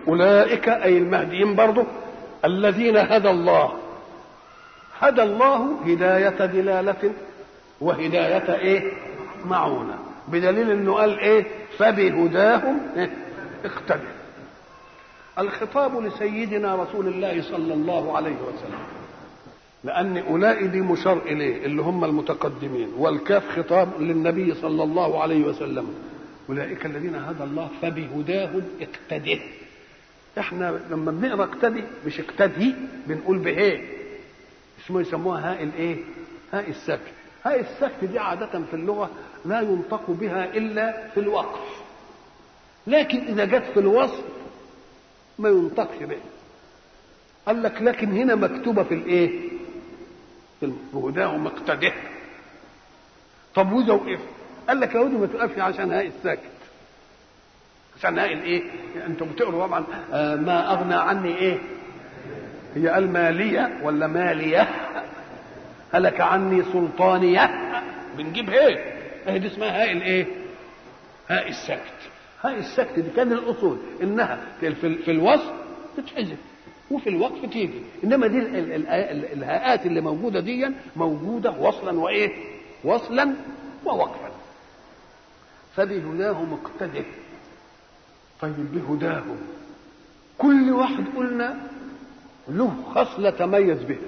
أولئك أي المهديين برضه الذين هدى الله هدى الله هداية دلالة وهداية إيه معونة بدليل انه قال ايه فبهداهم إيه؟ اقتدى الخطاب لسيدنا رسول الله صلى الله عليه وسلم لأن أولئك دي مشار إليه اللي هم المتقدمين والكاف خطاب للنبي صلى الله عليه وسلم أولئك الذين هدى الله فبهداهم اقتده احنا لما بنقرا اقتدي مش اقتدي بنقول بايه اسمه يسموها هاء الايه هاء السكت هاء السكت دي عادة في اللغة لا ينطق بها إلا في الوقف لكن إذا جت في الوصف ما ينطقش بها قال لك لكن هنا مكتوبة في الإيه؟ في هداه مقتده طب وإذا وقف قال لك يا ودي ما تقفش عشان هاء الساكت عشان هاء الإيه؟ أنتم بتقروا طبعا آه ما أغنى عني إيه؟ هي قال مالية ولا مالية هلك عني سلطانية بنجيب هي اهي دي اسمها هاء الايه هاء السكت هاء السكت دي كان الاصول انها في, في الوصف تتحذف وفي الوقف تيجي انما دي ال ال ال الهاءات اللي موجوده دي موجوده وصلا وايه وصلا ووقفا فبهداهم اقتده طيب بهداهم كل واحد قلنا له خصله تميز بها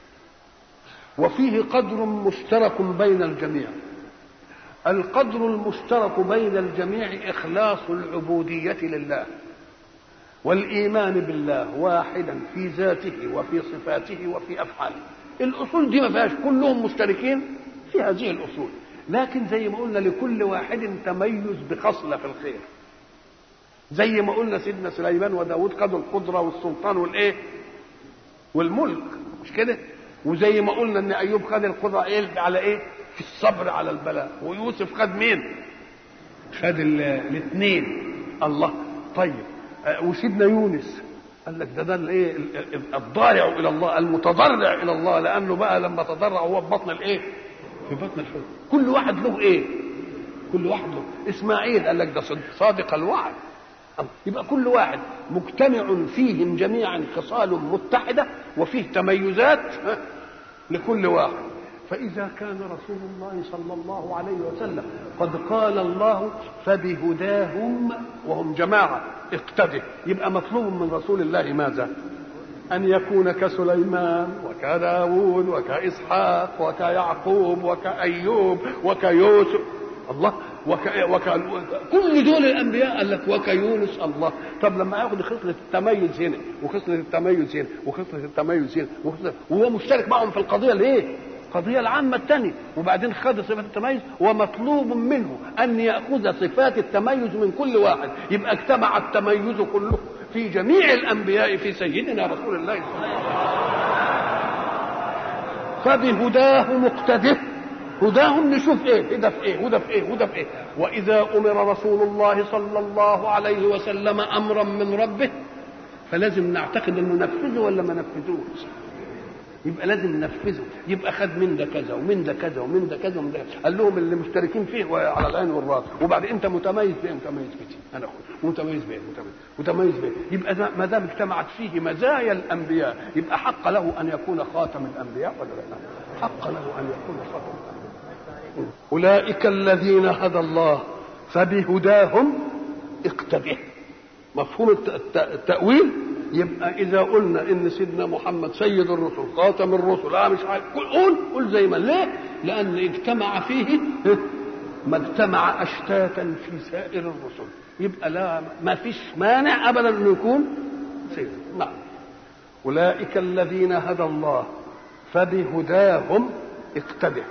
وفيه قدر مشترك بين الجميع القدر المشترك بين الجميع اخلاص العبوديه لله والايمان بالله واحدا في ذاته وفي صفاته وفي افعاله الاصول دي ما فيهاش كلهم مشتركين في هذه الاصول لكن زي ما قلنا لكل واحد تميز بخصله في الخير زي ما قلنا سيدنا سليمان وداود خدوا القدره والسلطان والايه والملك مش كده وزي ما قلنا ان ايوب خد القدره ايه على ايه في الصبر على البلاء ويوسف خد مين خد الاثنين الله طيب وسيدنا يونس قال لك ده ده الايه الضارع الى الله المتضرع الى الله لانه بقى لما تضرع هو في بطن الايه في بطن الحوت كل واحد له ايه كل واحد له اسماعيل قال لك ده صادق الوعد يبقى كل واحد مجتمع فيهم جميعا خصال متحده وفيه تميزات لكل واحد فإذا كان رسول الله صلى الله عليه وسلم قد قال الله فبهداهم وهم جماعة اقتده يبقى مطلوب من رسول الله ماذا أن يكون كسليمان وكداود وكإسحاق وكيعقوب وكأيوب وكيوسف الله وك... وك... كل دول الانبياء قال لك وكيونس الله طب لما ياخد خصله التميز هنا وخصله التميز هنا وخصله التميز هنا وخصلة... وهو مشترك معهم في القضيه الايه؟ القضيه العامه الثانيه وبعدين خد صفات التميز ومطلوب منه ان ياخذ صفات التميز من كل واحد يبقى اجتمع التميز كله في جميع الانبياء في سيدنا رسول الله صلى الله عليه وسلم فبهداه مقتده هداهم نشوف ايه هدى في ايه هدى في ايه هدى في ايه واذا امر رسول الله صلى الله عليه وسلم امرا من ربه فلازم نعتقد انه نفذه ولا ما نفذوش يبقى لازم ننفذه يبقى خد من ده كذا ومن ده كذا ومن ده كذا ومن ده كذا قال لهم اللي مشتركين فيه على العين والراس وبعد انت متميز بايه متميز بيه انا اخوي متميز بايه متميز متميز بايه يبقى ما دام اجتمعت فيه مزايا الانبياء يبقى حق له ان يكون خاتم الانبياء ولا لا حق له ان يكون خاتم الانبياء اولئك الذين هدى الله فبهداهم اقتده مفهوم التاويل يبقى اذا قلنا ان سيدنا محمد سيد الرسل خاتم الرسل اه مش عارف قول قول زي ما ليه لان اجتمع فيه ما اجتمع اشتاتا في سائر الرسل يبقى لا ما فيش مانع ابدا انه يكون سيد نعم اولئك الذين هدى الله فبهداهم اقتده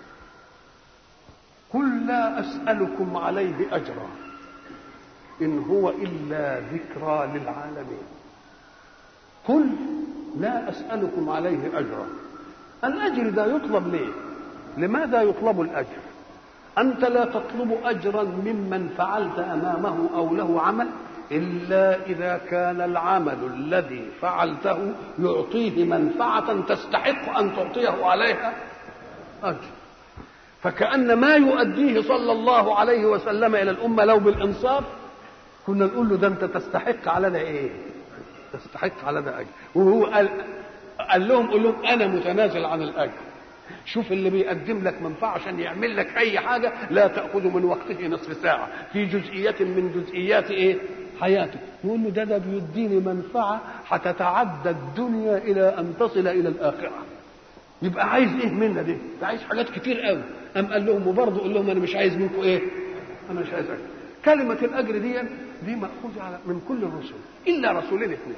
قل لا اسالكم عليه اجرا ان هو الا ذكرى للعالمين قل لا أسألكم عليه أجرا الأجر ده يطلب ليه لماذا يطلب الأجر أنت لا تطلب أجرا ممن فعلت أمامه أو له عمل إلا إذا كان العمل الذي فعلته يعطيه منفعة تستحق أن تعطيه عليها أجر فكأن ما يؤديه صلى الله عليه وسلم إلى الأمة لو بالإنصاف كنا نقول له ده انت تستحق على ده ايه تستحق على ده اجر وهو قال قال لهم قول لهم انا متنازل عن الاجر شوف اللي بيقدم لك منفعه عشان يعمل لك اي حاجه لا تاخذ من وقته نصف ساعه في جزئيه من جزئيات ايه حياته يقول له ده ده بيديني منفعه هتتعدى الدنيا الى ان تصل الى الاخره يبقى عايز ايه منا دي ده عايز حاجات كتير قوي ام قال لهم وبرضه قال لهم انا مش عايز منكم ايه انا مش عايز اجر كلمه الاجر دي دي ماخوذه على من كل الرسل الا رسولين اثنين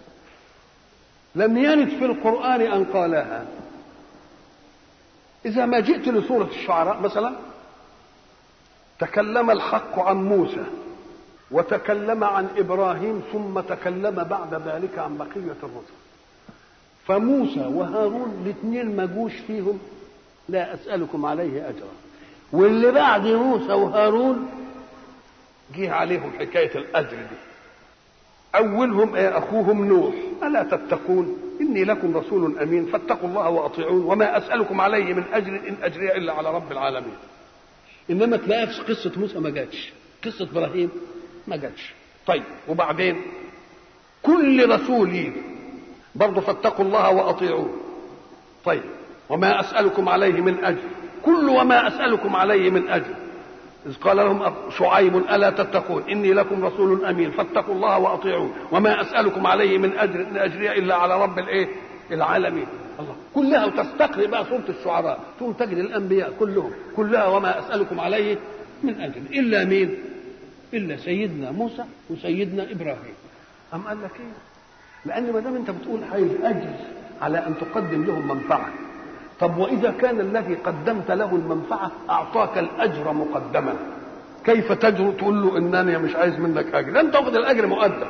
لم يرد في القران ان قالها اذا ما جئت لسوره الشعراء مثلا تكلم الحق عن موسى وتكلم عن ابراهيم ثم تكلم بعد ذلك عن بقيه الرسل فموسى وهارون الاثنين ما جوش فيهم لا اسالكم عليه اجرا واللي بعد موسى وهارون جه عليهم حكايه الاجر دي اولهم ايه اخوهم نوح الا تتقون اني لكم رسول امين فاتقوا الله واطيعون وما اسالكم عليه من اجر ان اجري الا على رب العالمين انما تلاقيها في قصه موسى ما جاتش قصه ابراهيم ما جاتش طيب وبعدين كل رسول يجي برضه فاتقوا الله واطيعوه طيب وما اسالكم عليه من اجر كل وما اسالكم عليه من اجر إذ قال لهم شعيب ألا تتقون إني لكم رسول أمين فاتقوا الله وأطيعون وما أسألكم عليه من أجر إن أجري إلا على رب الإيه؟ العالمين الله كلها وتستقرئ بقى سورة الشعراء ثم تجد الأنبياء كلهم كلها وما أسألكم عليه من أجر إلا مين؟ إلا سيدنا موسى وسيدنا إبراهيم أم قال لك إيه؟ لأن ما دام أنت بتقول عايز أجر على أن تقدم لهم منفعة طب واذا كان الذي قدمت له المنفعه اعطاك الاجر مقدما كيف تجر تقول له انني مش عايز منك اجر لن تاخذ الاجر مقدم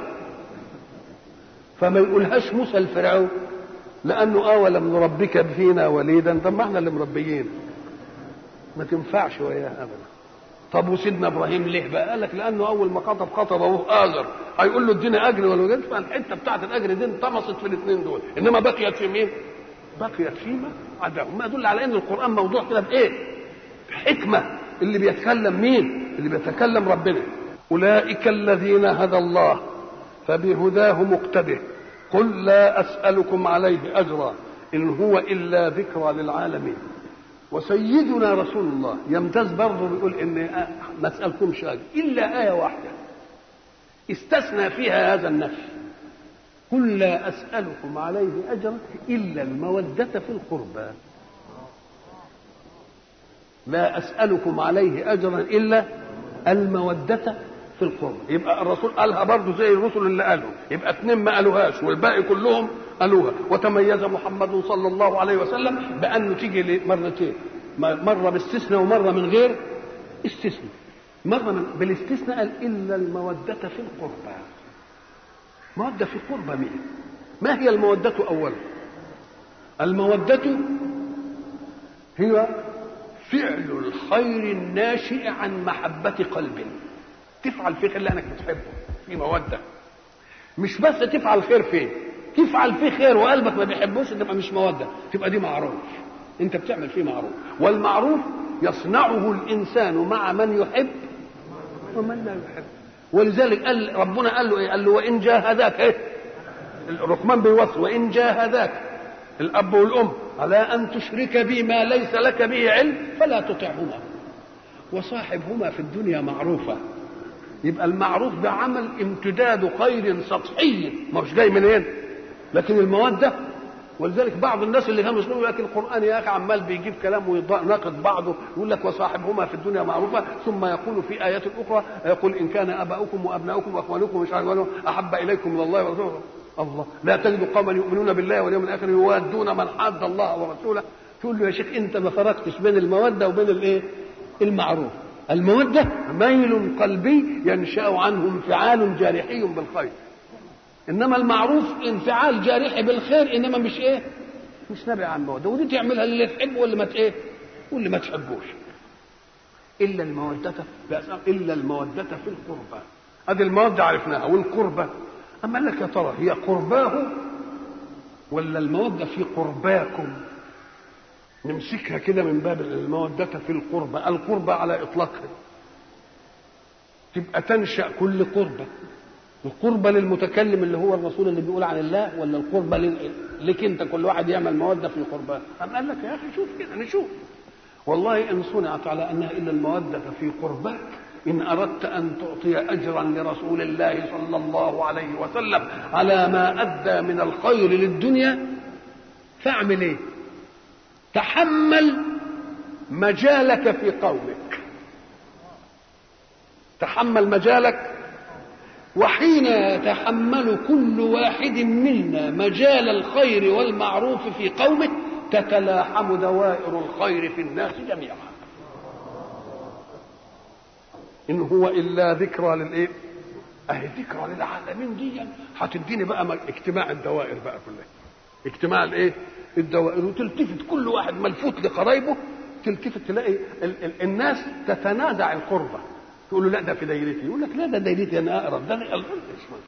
فما يقولهاش موسى الفرعون لانه اه ولم نربك فينا وليدا طب ما احنا اللي مربيين ما تنفعش وياه ابدا طب وسيدنا ابراهيم ليه بقى؟ قال لك لانه اول ما خطب خطب ابوه ازر هيقول له اديني اجر ولا جد فالحته بتاعت الاجر دي انطمست في الاثنين دول انما بقيت في مين؟ بقيت فيما عداهم ما يدل على ان القران موضوع كده بايه حكمه اللي بيتكلم مين اللي بيتكلم ربنا اولئك الذين هدى الله فبهداه مقتده قل لا اسالكم عليه اجرا ان هو الا ذكرى للعالمين وسيدنا رسول الله يمتاز برضه بيقول ان ما اسالكمش اجر الا ايه واحده استثنى فيها هذا النفي قل لا أسألكم عليه أجرا إلا المودة في القربى لا أسألكم عليه أجرا إلا المودة في القربى يبقى الرسول قالها برضه زي الرسل اللي قالوا يبقى اثنين ما قالوهاش والباقي كلهم قالوها وتميز محمد صلى الله عليه وسلم بأنه تيجي مرتين مرة باستثناء ومرة من غير استثناء مرة من بالاستثناء قال إلا المودة في القربى مودة في قربى مين؟ ما هي المودة أولا؟ المودة هي فعل الخير الناشئ عن محبة قلب تفعل فيه خير لأنك بتحبه في مودة مش بس تفعل خير فيه تفعل فيه خير وقلبك ما بيحبوش تبقى مش مودة تبقى دي معروف انت بتعمل فيه معروف والمعروف يصنعه الإنسان مع من يحب ومن لا يحب ولذلك قال ربنا قال له ايه؟ قال له وان جاهداك ايه؟ الرحمن بيوصي وان جاهداك الاب والام على ان تشرك بي ما ليس لك به علم فلا تطعهما وصاحبهما في الدنيا معروفه يبقى المعروف ده عمل امتداد خير سطحي مش جاي منين لكن الموده ولذلك بعض الناس اللي كانوا يقولوا لك القران يا اخي عمال بيجيب كلام ويناقض بعضه يقول لك وصاحبهما في الدنيا معروفه ثم يقول في ايات اخرى يقول ان كان اباؤكم وابناؤكم واخوانكم مش عارف احب اليكم من الله ورسوله الله لا تجد قوما يؤمنون بالله واليوم الاخر يوادون من حاد الله ورسوله تقول له يا شيخ انت ما فرقتش بين الموده وبين الايه؟ المعروف الموده ميل قلبي ينشا عنه انفعال جارحي بالخير انما المعروف انفعال جارحي بالخير انما مش ايه مش نابع عن الموده ودي تعملها اللي تحبه واللي ما ايه واللي ما تحبوش الا الموده الا الموده في القربى ادي الموده عرفناها والقربى اما قال لك يا ترى هي قرباه ولا الموده في قرباكم نمسكها كده من باب الموده في القربى القربى على اطلاقها تبقى تنشا كل قربه القربة للمتكلم اللي هو الرسول اللي بيقول عن الله ولا القربة لك انت كل واحد يعمل مودة في القربان أم قال لك يا أخي شوف كده نشوف والله إن صنعت على أنها إلا المودة في قرباك إن أردت أن تعطي أجرا لرسول الله صلى الله عليه وسلم على ما أدى من الخير للدنيا فاعمل إيه تحمل مجالك في قومك تحمل مجالك وحين يتحمل كل واحد منا مجال الخير والمعروف في قومه تتلاحم دوائر الخير في الناس جميعا ان هو الا ذكرى للايه اهي ذكرى للعالمين دي هتديني بقى اجتماع الدوائر بقى كلها اجتماع الايه الدوائر وتلتفت كل واحد ملفوت لقرايبه تلتفت تلاقي ال- ال- الناس تتنازع القربه تقول له لا ده في دايرتي يقول لك لا ده دايرتي انا اقرب ده أنا